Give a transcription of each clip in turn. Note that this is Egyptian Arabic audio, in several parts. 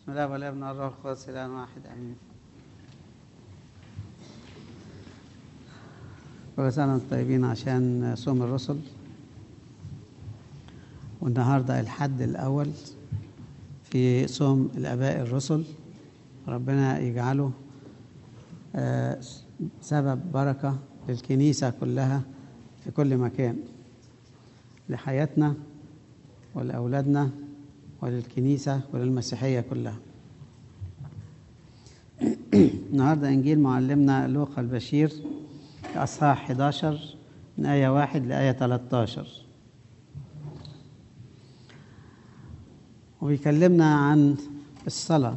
بسم الله والابن والروح القدس الان واحد امين كل سنه وانتم طيبين عشان صوم الرسل والنهارده الحد الاول في صوم الاباء الرسل ربنا يجعله آه، سبب بركه للكنيسه كلها في كل مكان لحياتنا ولاولادنا وللكنيسه وللمسيحيه كلها النهارده انجيل معلمنا لوقا البشير اصحاح 11 من ايه 1 لايه 13 وبيكلمنا عن الصلاه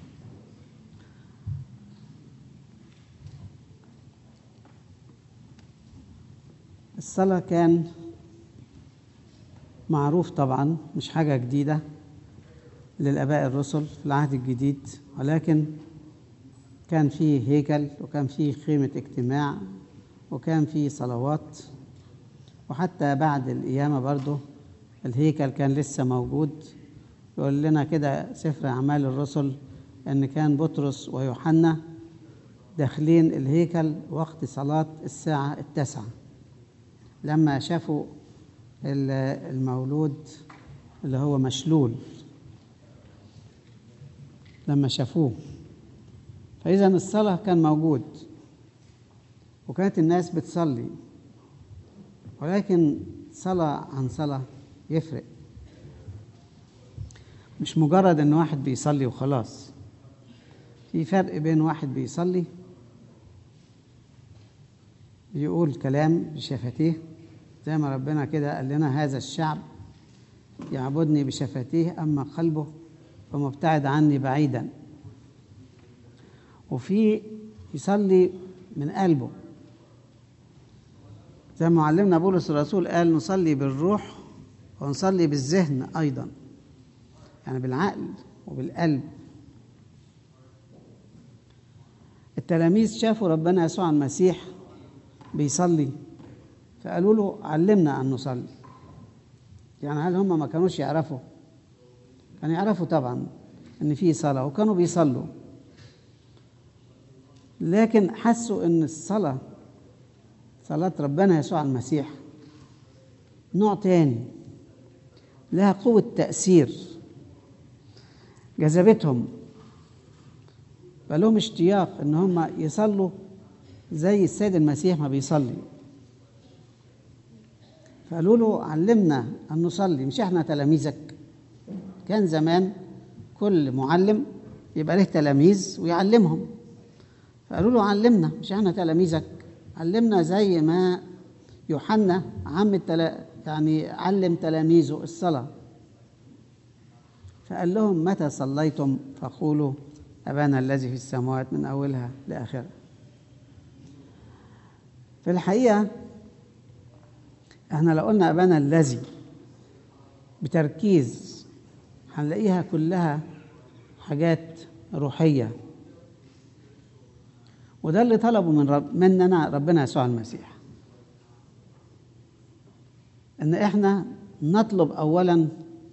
الصلاه كان معروف طبعا مش حاجه جديده للاباء الرسل في العهد الجديد ولكن كان فيه هيكل وكان فيه خيمه اجتماع وكان فيه صلوات وحتى بعد القيامه برضه الهيكل كان لسه موجود يقول لنا كده سفر اعمال الرسل ان كان بطرس ويوحنا داخلين الهيكل وقت صلاه الساعه التاسعه لما شافوا المولود اللي هو مشلول لما شافوه فإذا الصلاة كان موجود وكانت الناس بتصلي ولكن صلاة عن صلاة يفرق مش مجرد ان واحد بيصلي وخلاص في فرق بين واحد بيصلي بيقول كلام بشفتيه زي ما ربنا كده قال لنا هذا الشعب يعبدني بشفتيه اما قلبه فمبتعد عني بعيدا وفي يصلي من قلبه زي ما معلمنا بولس الرسول قال نصلي بالروح ونصلي بالذهن ايضا يعني بالعقل وبالقلب التلاميذ شافوا ربنا يسوع المسيح بيصلي فقالوا له علمنا ان نصلي يعني هل هم ما كانوش يعرفوا كانوا يعرفوا طبعا ان في صلاه وكانوا بيصلوا لكن حسوا ان الصلاه صلاه ربنا يسوع المسيح نوع تاني لها قوه تاثير جذبتهم فلهم اشتياق ان هم يصلوا زي السيد المسيح ما بيصلي فقالوا له علمنا ان نصلي مش احنا تلاميذك كان زمان كل معلم يبقى له تلاميذ ويعلمهم فقالوا له علمنا مش احنا تلاميذك علمنا زي ما يوحنا عم التلا يعني علم تلاميذه الصلاة فقال لهم متى صليتم فقولوا أبانا الذي في السماوات من أولها لآخرها في الحقيقة احنا لو قلنا أبانا الذي بتركيز هنلاقيها كلها حاجات روحية وده اللي طلبه من رب مننا ربنا يسوع المسيح ان احنا نطلب اولا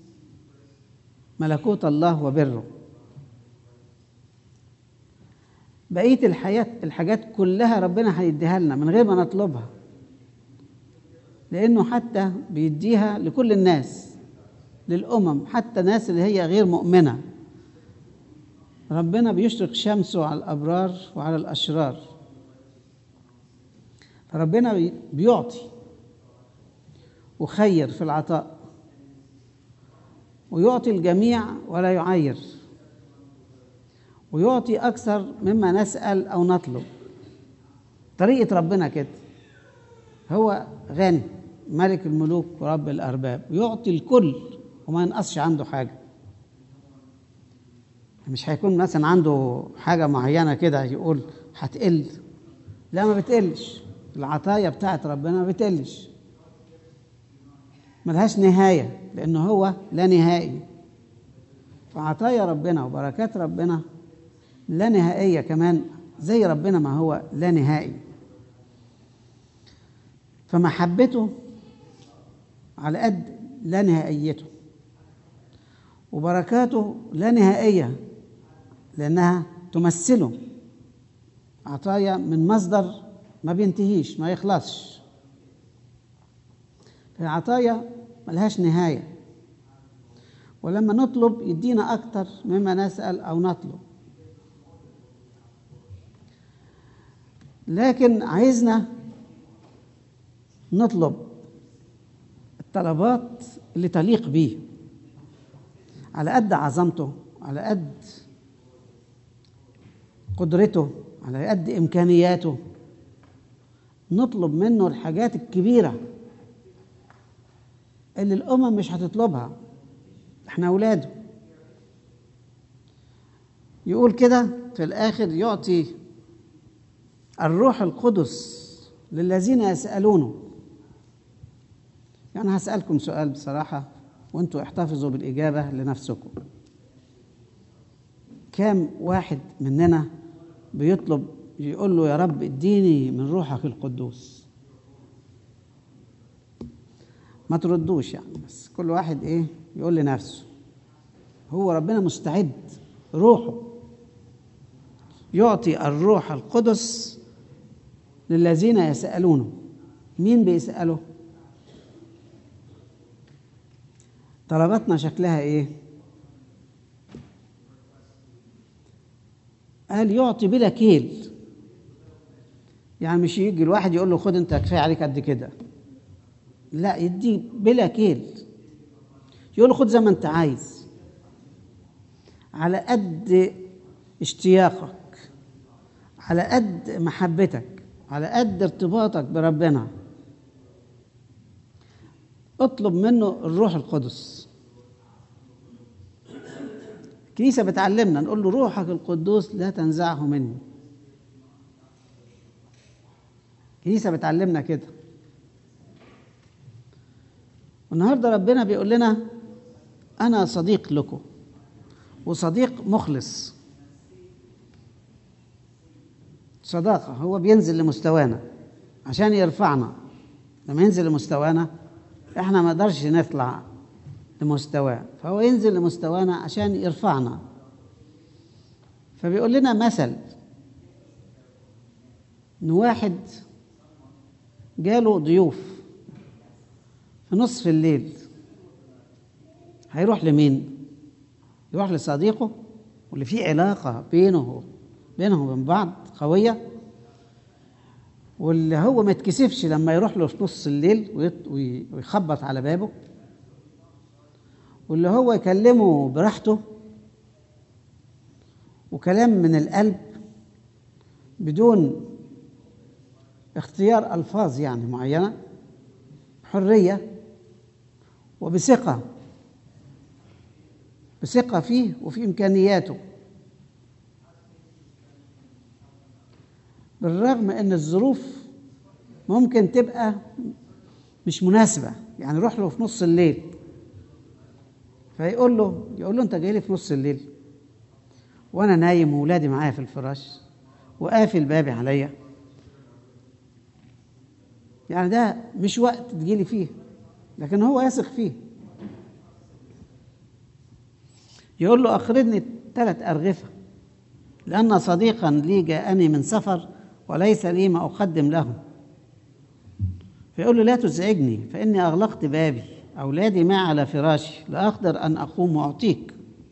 ملكوت الله وبره بقيه الحياه الحاجات كلها ربنا هيديها لنا من غير ما نطلبها لانه حتى بيديها لكل الناس للامم حتى الناس اللي هي غير مؤمنه ربنا بيشرق شمسه على الابرار وعلى الاشرار فربنا بيعطي وخير في العطاء ويعطي الجميع ولا يعير ويعطي اكثر مما نسال او نطلب طريقه ربنا كده هو غني ملك الملوك ورب الارباب يعطي الكل وما ينقصش عنده حاجه مش هيكون مثلا عنده حاجه معينه كده يقول هتقل لا ما بتقلش العطايا بتاعت ربنا ما بتقلش ملهاش نهايه لانه هو لا نهائي فعطايا ربنا وبركات ربنا لا نهائيه كمان زي ربنا ما هو لا نهائي فمحبته على قد لا نهائيته وبركاته لا نهائية لأنها تمثله عطايا من مصدر ما بينتهيش ما يخلصش عطايا ملهاش نهاية ولما نطلب يدينا أكتر مما نسأل أو نطلب لكن عايزنا نطلب الطلبات اللي تليق بيه على قد عظمته على قد قدرته على قد امكانياته نطلب منه الحاجات الكبيره اللي الامم مش هتطلبها احنا اولاده يقول كده في الاخر يعطي الروح القدس للذين يسالونه يعني هسالكم سؤال بصراحه وانتوا احتفظوا بالاجابه لنفسكم كام واحد مننا بيطلب يقول له يا رب اديني من روحك القدوس ما تردوش يعني بس كل واحد ايه يقول لنفسه هو ربنا مستعد روحه يعطي الروح القدس للذين يسألونه مين بيسأله طلباتنا شكلها ايه قال يعطي بلا كيل يعني مش يجي الواحد يقول له خد انت كفايه عليك قد كده لا يدي بلا كيل يقول له خد زي ما انت عايز على قد اشتياقك على قد محبتك على قد ارتباطك بربنا اطلب منه الروح القدس الكنيسة بتعلمنا نقول له روحك القدوس لا تنزعه مني الكنيسة بتعلمنا كده والنهاردة ربنا بيقول لنا أنا صديق لكم وصديق مخلص صداقة هو بينزل لمستوانا عشان يرفعنا لما ينزل لمستوانا احنا ما نقدرش نطلع لمستواه فهو ينزل لمستوانا عشان يرفعنا فبيقول لنا مثل ان واحد جاله ضيوف في نصف الليل هيروح لمين يروح لصديقه واللي فيه علاقة بينه بينهم وبين بعض قوية واللي هو ما يتكسفش لما يروح له في نص الليل ويخبط على بابه واللي هو يكلمه براحته وكلام من القلب بدون اختيار ألفاظ يعني معينة حرية وبثقة بثقة فيه وفي إمكانياته بالرغم ان الظروف ممكن تبقى مش مناسبة يعني روح له في نص الليل فيقول له يقول له انت جاي لي في نص الليل وانا نايم وولادي معايا في الفراش وقافل بابي عليا يعني ده مش وقت تجيلي فيه لكن هو يثق فيه يقول له أخرجني ثلاث أرغفة لأن صديقا لي جاءني من سفر وليس لي ما أقدم له فيقول له لا تزعجني فإني أغلقت بابي أولادي ما على فراشي لا أقدر أن أقوم وأعطيك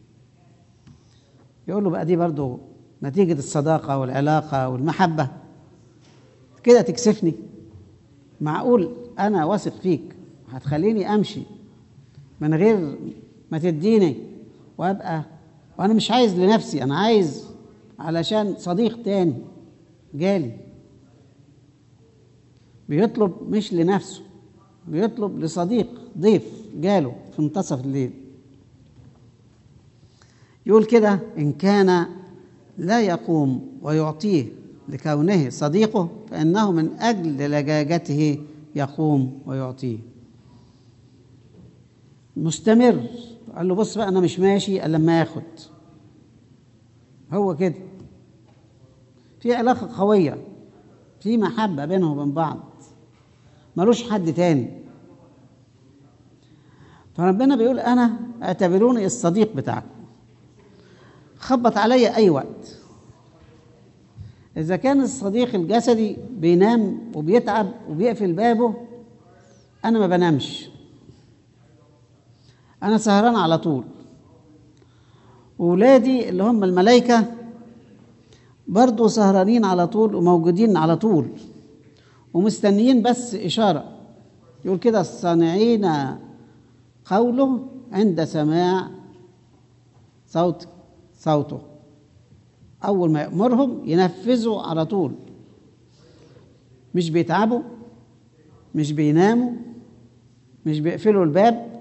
يقول له بقى دي برضو نتيجة الصداقة والعلاقة والمحبة كده تكسفني معقول أنا واثق فيك هتخليني أمشي من غير ما تديني وأبقى وأنا مش عايز لنفسي أنا عايز علشان صديق تاني جالي بيطلب مش لنفسه بيطلب لصديق ضيف جاله في منتصف الليل يقول كده إن كان لا يقوم ويعطيه لكونه صديقه فإنه من أجل لجاجته يقوم ويعطيه مستمر قال له بص بقى أنا مش ماشي إلا لما ياخد هو كده في علاقة قوية في محبة بينهم وبين بعض ملوش حد تاني فربنا بيقول أنا اعتبروني الصديق بتاعكم خبط عليا اي وقت اذا كان الصديق الجسدي بينام وبيتعب وبيقفل بابه انا ما بنامش انا سهران على طول وولادي اللي هم الملائكه برضو سهرانين على طول وموجودين على طول ومستنيين بس اشاره يقول كده الصانعين قوله عند سماع صوت صوته أول ما يأمرهم ينفذوا على طول مش بيتعبوا مش بيناموا مش بيقفلوا الباب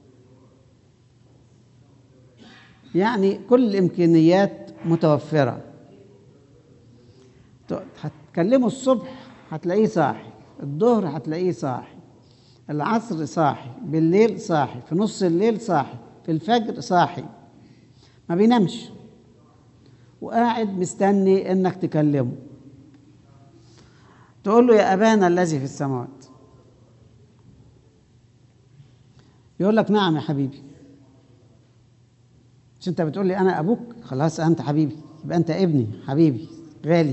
يعني كل الإمكانيات متوفرة هتكلمه الصبح هتلاقيه صاحي الظهر هتلاقيه صاحي العصر صاحي بالليل صاحي في نص الليل صاحي في الفجر صاحي ما بينامش وقاعد مستني انك تكلمه تقول له يا ابانا الذي في السماوات يقول لك نعم يا حبيبي مش انت بتقول لي انا ابوك خلاص انت حبيبي يبقى انت ابني حبيبي غالي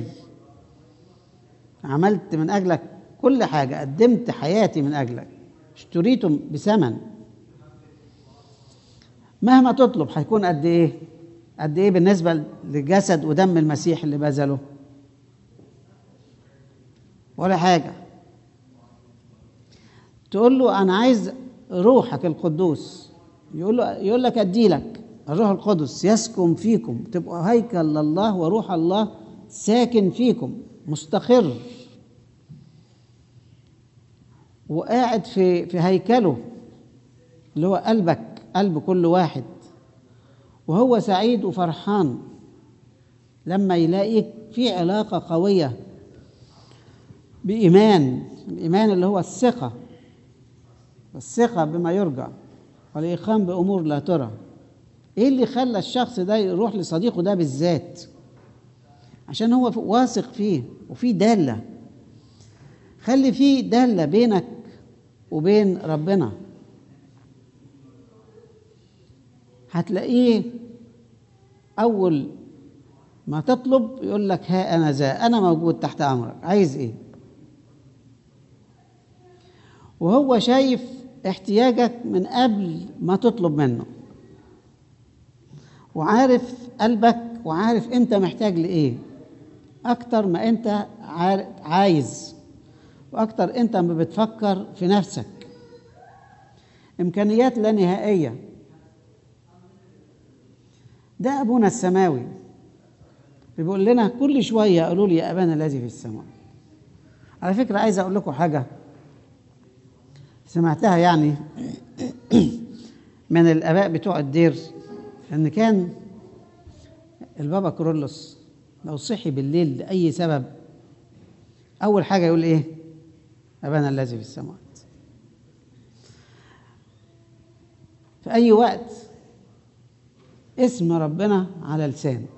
عملت من اجلك كل حاجه قدمت حياتي من اجلك اشتريته بثمن مهما تطلب هيكون قد ايه قد ايه بالنسبه لجسد ودم المسيح اللي بذله ولا حاجه تقول له انا عايز روحك القدوس يقول له يقول لك ادي لك الروح القدس يسكن فيكم تبقوا هيكل لله وروح الله ساكن فيكم مستقر وقاعد في في هيكله اللي هو قلبك قلب كل واحد وهو سعيد وفرحان لما يلاقيك في علاقة قوية بإيمان الإيمان اللي هو الثقة الثقة بما يرجى والإيقان بأمور لا ترى إيه اللي خلى الشخص ده يروح لصديقه ده بالذات عشان هو واثق فيه وفي دالة خلي في دالة بينك وبين ربنا هتلاقيه أول ما تطلب يقول لك ها أنا ذا أنا موجود تحت أمرك عايز إيه وهو شايف احتياجك من قبل ما تطلب منه وعارف قلبك وعارف انت محتاج لايه اكتر ما انت عايز واكتر انت ما بتفكر في نفسك امكانيات لا نهائيه ده ابونا السماوي بيقول لنا كل شويه قالوا لي يا ابانا الذي في السماء على فكره عايز اقول لكم حاجه سمعتها يعني من الاباء بتوع الدير ان كان البابا كرولوس لو صحي بالليل لاي سبب اول حاجه يقول ايه ابانا الذي في السماوات في اي وقت اسم ربنا على لسانه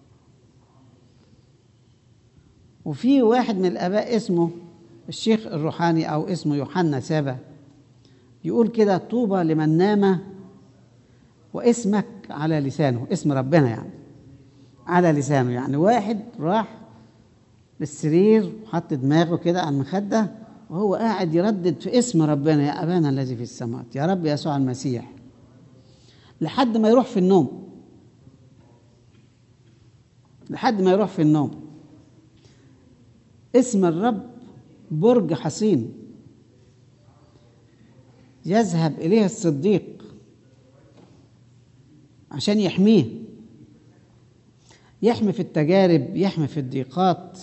وفي واحد من الاباء اسمه الشيخ الروحاني او اسمه يوحنا سابا يقول كده طوبى لمن نام واسمك على لسانه اسم ربنا يعني على لسانه يعني واحد راح للسرير وحط دماغه كده على المخدة وهو قاعد يردد في اسم ربنا يا أبانا الذي في السماوات يا رب يسوع المسيح لحد ما يروح في النوم لحد ما يروح في النوم اسم الرب برج حصين يذهب إليه الصديق عشان يحميه يحمي في التجارب يحمي في الضيقات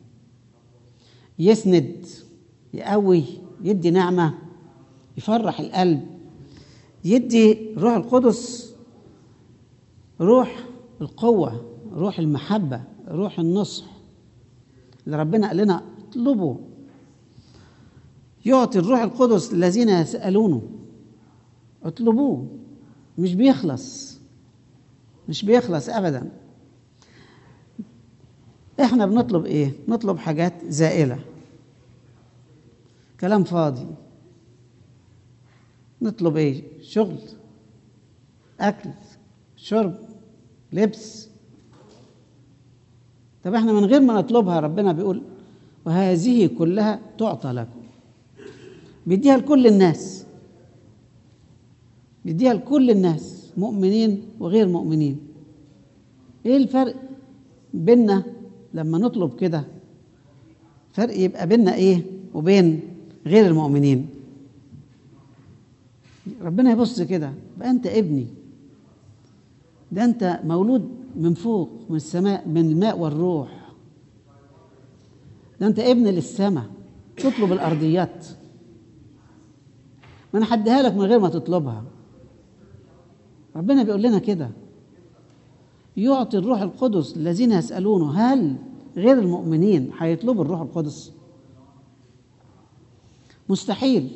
يسند يقوي يدي نعمة يفرح القلب يدي روح القدس روح القوة روح المحبة روح النصح اللي ربنا قال لنا اطلبوا يعطي الروح القدس الذين يسألونه اطلبوه مش بيخلص مش بيخلص ابدا احنا بنطلب ايه نطلب حاجات زائله كلام فاضي نطلب ايه شغل اكل شرب لبس طب احنا من غير ما نطلبها ربنا بيقول وهذه كلها تعطى لكم بيديها لكل الناس بيديها لكل الناس مؤمنين وغير مؤمنين ايه الفرق بيننا لما نطلب كده فرق يبقى بيننا ايه وبين غير المؤمنين ربنا يبص كده بقى انت ابني ده انت مولود من فوق من السماء من الماء والروح ده انت ابن للسماء تطلب الارضيات ما انا هديها لك من غير ما تطلبها ربنا بيقول لنا كده يعطي الروح القدس الذين يسالونه هل غير المؤمنين هيطلبوا الروح القدس مستحيل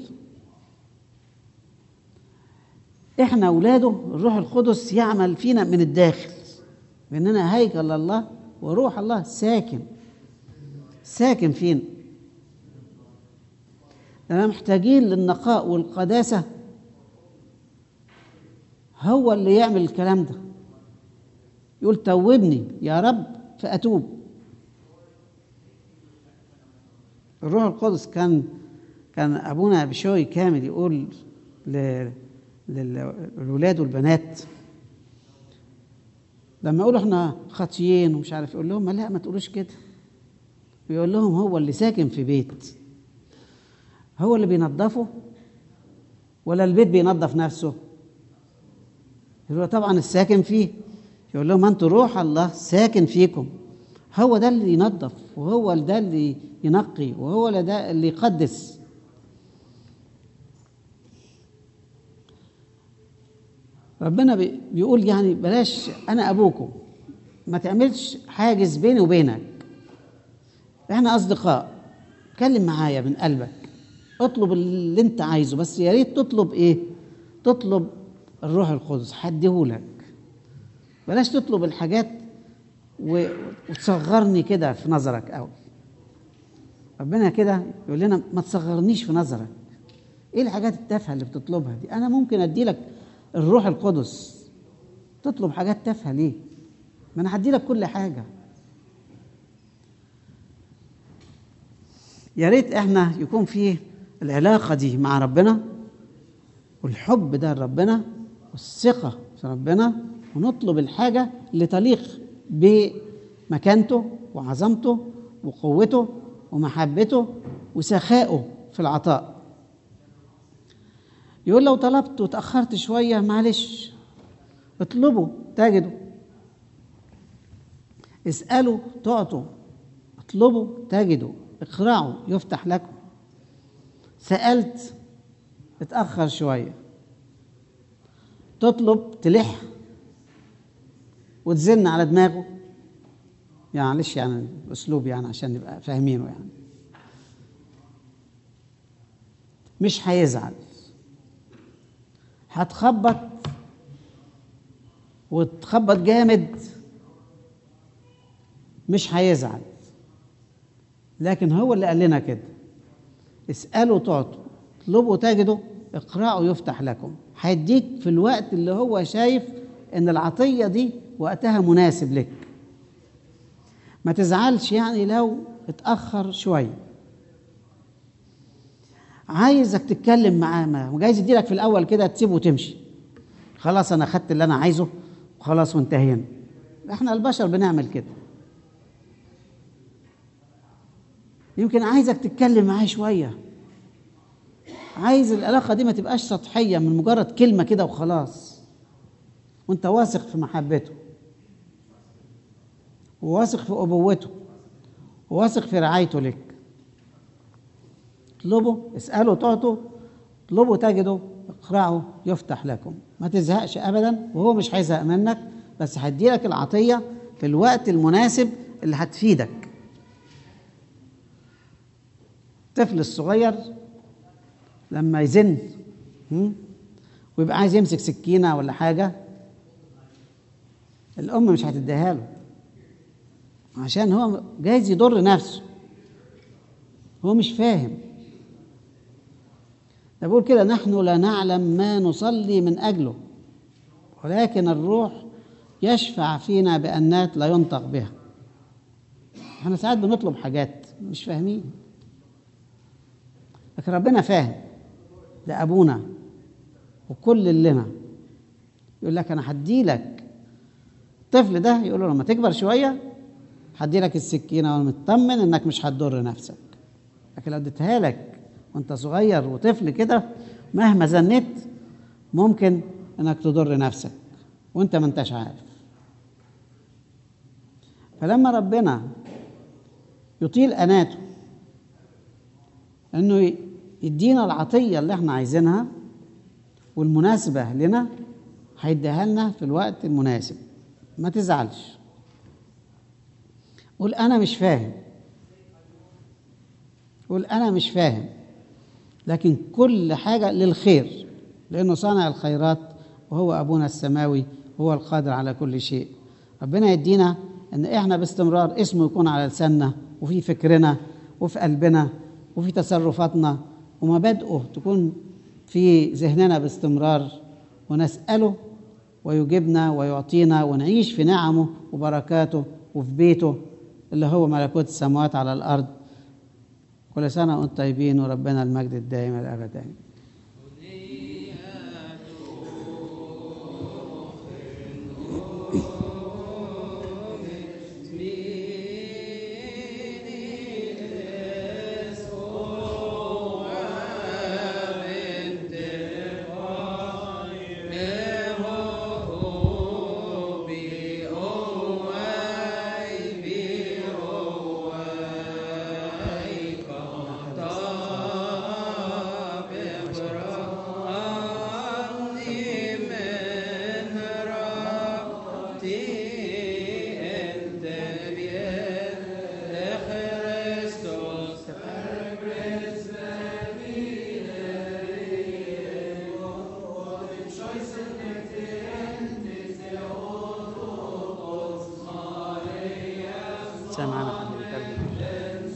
احنا اولاده الروح القدس يعمل فينا من الداخل لاننا هيكل الله وروح الله ساكن ساكن فينا لنا محتاجين للنقاء والقداسه هو اللي يعمل الكلام ده يقول توبني يا رب فاتوب الروح القدس كان كان ابونا بشوي كامل يقول للولاد والبنات لما يقولوا احنا خاطيين ومش عارف يقول لهم لا ما تقولوش كده يقول لهم هو اللي ساكن في بيت هو اللي بينظفه ولا البيت بينظف نفسه هو طبعا الساكن فيه يقول لهم انتوا روح الله ساكن فيكم هو ده اللي ينظف وهو ده اللي ينقي وهو ده اللي يقدس ربنا بيقول يعني بلاش انا ابوكم ما تعملش حاجز بيني وبينك احنا اصدقاء اتكلم معايا من قلبك اطلب اللي انت عايزه بس يا ريت تطلب ايه تطلب الروح القدس هديهولك بلاش تطلب الحاجات وتصغرني كده في نظرك قوي ربنا كده يقول لنا ما تصغرنيش في نظرك ايه الحاجات التافهه اللي بتطلبها دي انا ممكن ادي لك الروح القدس تطلب حاجات تافهه ليه ما انا هدي لك كل حاجه يا ريت احنا يكون في العلاقه دي مع ربنا والحب ده لربنا والثقه في ربنا ونطلب الحاجه اللي تليق بمكانته وعظمته وقوته ومحبته وسخائه في العطاء يقول لو طلبت وتأخرت شوية معلش اطلبوا تجدوا اسألوا تعطوا اطلبوا تجدوا اقرعوا يفتح لكم سألت اتأخر شوية تطلب تلح وتزن على دماغه يعني معلش يعني اسلوب يعني عشان نبقى فاهمينه يعني مش هيزعل هتخبط وتخبط جامد مش هيزعل لكن هو اللي قال لنا كده اسألوا تعطوا اطلبوا تجدوا اقرأوا يفتح لكم هيديك في الوقت اللي هو شايف ان العطية دي وقتها مناسب لك ما تزعلش يعني لو اتأخر شوية عايزك تتكلم معاه ما وجايز يديلك في الأول كده تسيبه وتمشي خلاص أنا خدت اللي أنا عايزه وخلاص وانتهينا احنا البشر بنعمل كده يمكن عايزك تتكلم معاه شوية عايز العلاقة دي ما تبقاش سطحية من مجرد كلمة كده وخلاص وانت واثق في محبته وواثق في أبوته وواثق في رعايته لك اطلبوا اسألوا تعطوا اطلبوا تجدوا اقرعوا يفتح لكم ما تزهقش أبدا وهو مش هيزهق منك بس هيديلك العطية في الوقت المناسب اللي هتفيدك الطفل الصغير لما يزن ويبقى عايز يمسك سكينة ولا حاجة الأم مش هتديها له عشان هو جايز يضر نفسه هو مش فاهم ده بقول كده نحن لا نعلم ما نصلي من أجله ولكن الروح يشفع فينا بأنات لا ينطق بها احنا ساعات بنطلب حاجات مش فاهمين لكن ربنا فاهم ده ابونا وكل لنا يقول لك انا هدي لك الطفل ده يقول له لما تكبر شويه هدي لك السكينه وانا مطمن انك مش هتضر نفسك لكن لو اديتها لك وانت صغير وطفل كده مهما زنيت ممكن انك تضر نفسك وانت ما انتش عارف فلما ربنا يطيل اناته انه يدينا العطيه اللي احنا عايزينها والمناسبه لنا هيديها لنا في الوقت المناسب ما تزعلش قول انا مش فاهم قول انا مش فاهم لكن كل حاجه للخير لانه صانع الخيرات وهو ابونا السماوي هو القادر على كل شيء ربنا يدينا ان احنا باستمرار اسمه يكون على لساننا وفي فكرنا وفي قلبنا وفي تصرفاتنا ومبادئه تكون في ذهننا باستمرار ونسأله ويجيبنا ويعطينا ونعيش في نعمه وبركاته وفي بيته اللي هو ملكوت السماوات على الأرض كل سنة وأنتم طيبين وربنا المجد الدائم الأبد آمين سامعنا حبيبي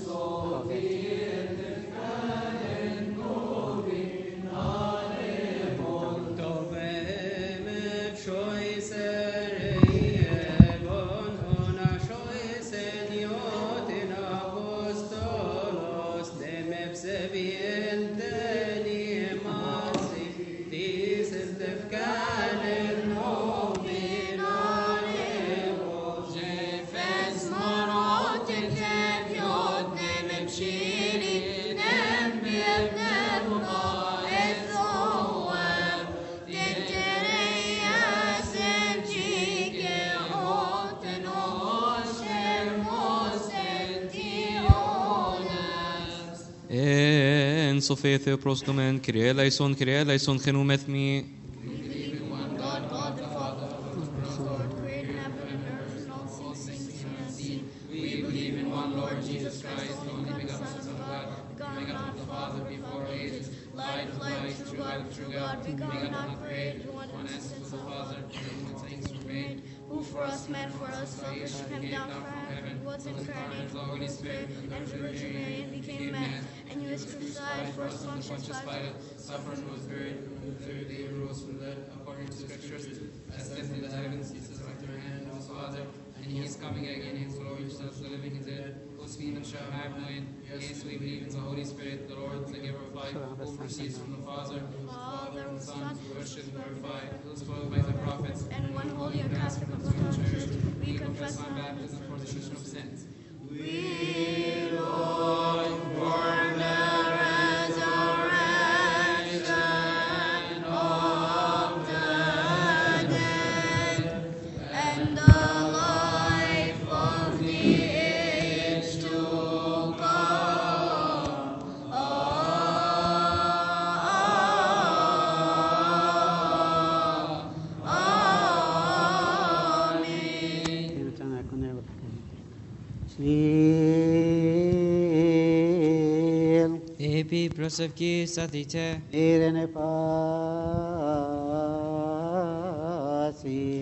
Fes morot el kevyot nem shiri nem bir nem ba ethoem Tetereya sentike oten osher mosenti onas En sofete prostomen, Kyrie eleison, Kyrie eleison, genumeth mi. One God, God the Father, Lord, created heaven and earth and all things seen and unseen. We believe in one Lord Jesus Christ, the only begotten Son of God, begotten of God the Father before all ages, light of light, true God of true God, begotten, not created, one essence with the Father, from whom things were made, who for us, meant for us, fellowship came down from heaven, was incarnate, the Holy Spirit, and the Virgin Mary, and became man, and he was crucified for us, Pontius Pilate, suffered and was buried, and the third day arose from the dead, according to scriptures, ascended into the heavens, he sits at the right hand of his Father, and he is coming again in his glory to judge the living and dead, whose kingdom shall have no end. Yes, we believe in the Holy Spirit, the Lord, the giver of life, who proceeds from the Father, Father and and the Son, Son, who worship and glorify, who is followed by the prophets, and one holy and Catholic and Catholic Church, we confess on our baptism for the remission of sins. We look for the resurrection of the dead and the life of the age to come. Amen. Svil, Epi prosevki satite, irene pasi.